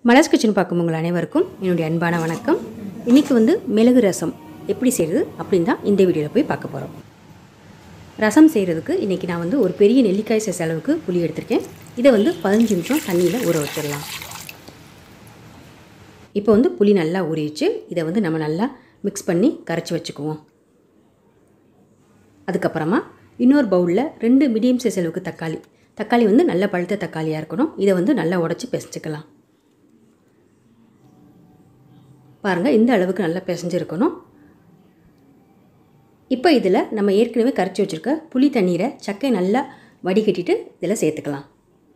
மலர்ஸ் kitchen பார்க்கும் உங்கள் அனைவருக்கும் என்னுடைய அன்பான வணக்கம் இன்றைக்கி வந்து மிளகு ரசம் எப்படி செய்கிறது அப்படின்னு தான் இந்த வீடியோவில் போய் பார்க்க போகிறோம் ரசம் செய்கிறதுக்கு இன்றைக்கி நான் வந்து ஒரு பெரிய நெல்லிக்காய் சைஸ் அளவுக்கு புளி எடுத்திருக்கேன் இதை வந்து பதினஞ்சு நிமிஷம் தண்ணியில் ஊற வச்சிடலாம் இப்போ வந்து புளி நல்லா ஊறிச்சு இதை வந்து நம்ம நல்லா மிக்ஸ் பண்ணி கரைச்சி வச்சுக்குவோம் அதுக்கப்புறமா இன்னொரு பவுலில் ரெண்டு மீடியம் சைஸ் அளவுக்கு தக்காளி தக்காளி வந்து நல்ல பழுத்த தக்காளியாக இருக்கணும் இதை வந்து நல்லா உடச்சி பிசைச்சிக்கலாம் பாருங்கள் இந்த அளவுக்கு நல்லா பிசைஞ்சிருக்கணும் இப்போ இதில் நம்ம ஏற்கனவே கரைச்சி வச்சுருக்க புளி தண்ணீரை சக்கை நல்லா வடிகட்டிட்டு இதில் சேர்த்துக்கலாம்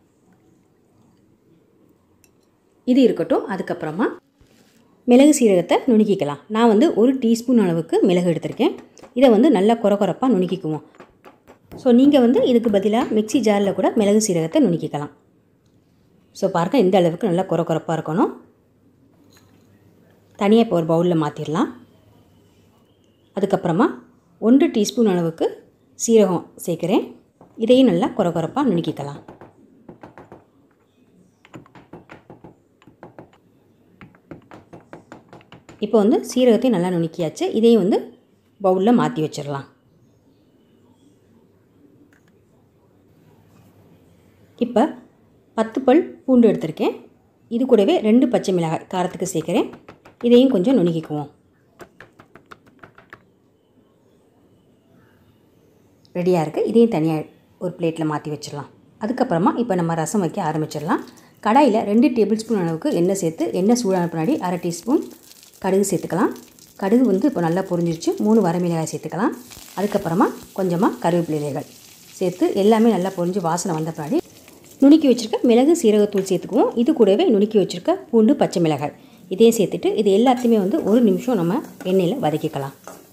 இது இருக்கட்டும் அதுக்கப்புறமா மிளகு சீரகத்தை நுணுக்கிக்கலாம் நான் வந்து ஒரு டீஸ்பூன் அளவுக்கு மிளகு எடுத்திருக்கேன் இதை வந்து நல்லா குறை குறைப்பாக நுணுக்கிக்குவோம் ஸோ நீங்கள் வந்து இதுக்கு பதிலாக மிக்ஸி ஜாரில் கூட மிளகு சீரகத்தை நுணுக்கிக்கலாம் ஸோ பாருங்கள் இந்த அளவுக்கு நல்லா குறை குறைப்பாக இருக்கணும் தனியாக இப்போ ஒரு பவுலில் மாற்றிடலாம் அதுக்கப்புறமா ஒன்று டீஸ்பூன் அளவுக்கு சீரகம் சேர்க்குறேன் இதையும் நல்லா குறை குறைப்பாக நுணுக்கிக்கலாம் இப்போ வந்து சீரகத்தையும் நல்லா நுணுக்கியாச்சு இதையும் வந்து பவுலில் மாற்றி வச்சிடலாம் இப்போ பத்து பல் பூண்டு எடுத்திருக்கேன் இது கூடவே ரெண்டு பச்சை மிளகாய் காரத்துக்கு சேர்க்குறேன் இதையும் கொஞ்சம் நுணுக்கிக்குவோம் ரெடியாக இருக்குது இதையும் தனியாக ஒரு பிளேட்டில் மாற்றி வச்சிடலாம் அதுக்கப்புறமா இப்போ நம்ம ரசம் வைக்க ஆரம்பிச்சிடலாம் கடாயில் ரெண்டு டேபிள் ஸ்பூன் அளவுக்கு எண்ணெய் சேர்த்து எண்ணெய் சூடான பின்னாடி அரை டீஸ்பூன் கடுகு சேர்த்துக்கலாம் கடுகு வந்து இப்போ நல்லா பொரிஞ்சிருச்சு மூணு வரமிளகாய் சேர்த்துக்கலாம் அதுக்கப்புறமா கொஞ்சமாக கருவேப்பிலை இலைகள் சேர்த்து எல்லாமே நல்லா பொரிஞ்சு வாசனை வந்த பின்னாடி நுணுக்கி வச்சுருக்க மிளகு சீரகத்தூள் சேர்த்துக்குவோம் இது கூடவே நுணுக்கி வச்சுருக்க பூண்டு பச்சை மிளகாய் இதையும் சேர்த்துட்டு இது எல்லாத்தையுமே வந்து ஒரு நிமிஷம் நம்ம எண்ணெயில் வதக்கிக்கலாம்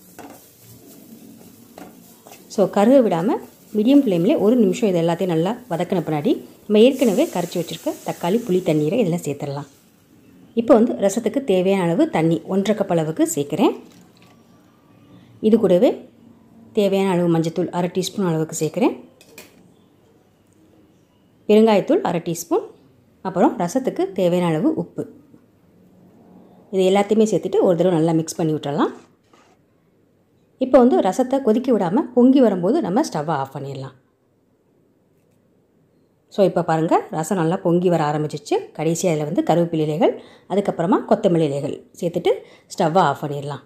ஸோ கருவை விடாமல் மீடியம் ஃப்ளேமில் ஒரு நிமிஷம் இது எல்லாத்தையும் நல்லா வதக்கின பின்னாடி நம்ம ஏற்கனவே கரைச்சி வச்சுருக்க தக்காளி புளி தண்ணீரை இதில் சேர்த்துடலாம் இப்போ வந்து ரசத்துக்கு தேவையான அளவு தண்ணி ஒன்றரை கப் அளவுக்கு சேர்க்குறேன் இது கூடவே தேவையான அளவு மஞ்சத்தூள் அரை டீஸ்பூன் அளவுக்கு சேர்க்குறேன் பெருங்காயத்தூள் அரை டீஸ்பூன் அப்புறம் ரசத்துக்கு தேவையான அளவு உப்பு இது எல்லாத்தையுமே சேர்த்துட்டு ஒரு தடவை நல்லா மிக்ஸ் பண்ணி விட்டுறலாம் இப்போ வந்து ரசத்தை கொதிக்க விடாமல் பொங்கி வரும்போது நம்ம ஸ்டவ்வை ஆஃப் பண்ணிடலாம் ஸோ இப்போ பாருங்கள் ரசம் நல்லா பொங்கி வர ஆரம்பிச்சிச்சு கடைசி அதில் வந்து கருவேப்பிலை இலைகள் அதுக்கப்புறமா கொத்தமல்லி இலைகள் சேர்த்துட்டு ஸ்டவ்வை ஆஃப் பண்ணிடலாம்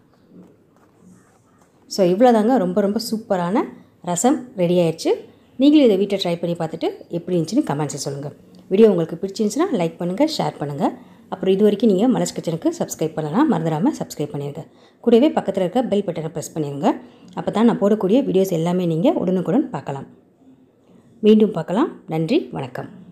ஸோ இவ்வளோதாங்க ரொம்ப ரொம்ப சூப்பரான ரசம் ரெடி ஆயிடுச்சு நீங்களும் இதை வீட்டை ட்ரை பண்ணி பார்த்துட்டு எப்படி இருந்துச்சுன்னு கமெண்ட்ஸை சொல்லுங்கள் வீடியோ உங்களுக்கு பிடிச்சிருந்துச்சுன்னா லைக் பண்ணுங்கள் ஷேர் பண்ணுங்கள் அப்புறம் இது வரைக்கும் நீங்கள் மலர்ஸ் கிச்சனுக்கு சப்ஸ்கிரைப் பண்ணலாம் மறந்துடாமல் சப்ஸ்கிரைப் பண்ணிடுங்க கூடவே பக்கத்தில் இருக்க பெல் பட்டனை ப்ரெஸ் பண்ணிடுங்க அப்போ தான் நான் போடக்கூடிய வீடியோஸ் எல்லாமே நீங்கள் உடனுக்குடன் பார்க்கலாம் மீண்டும் பார்க்கலாம் நன்றி வணக்கம்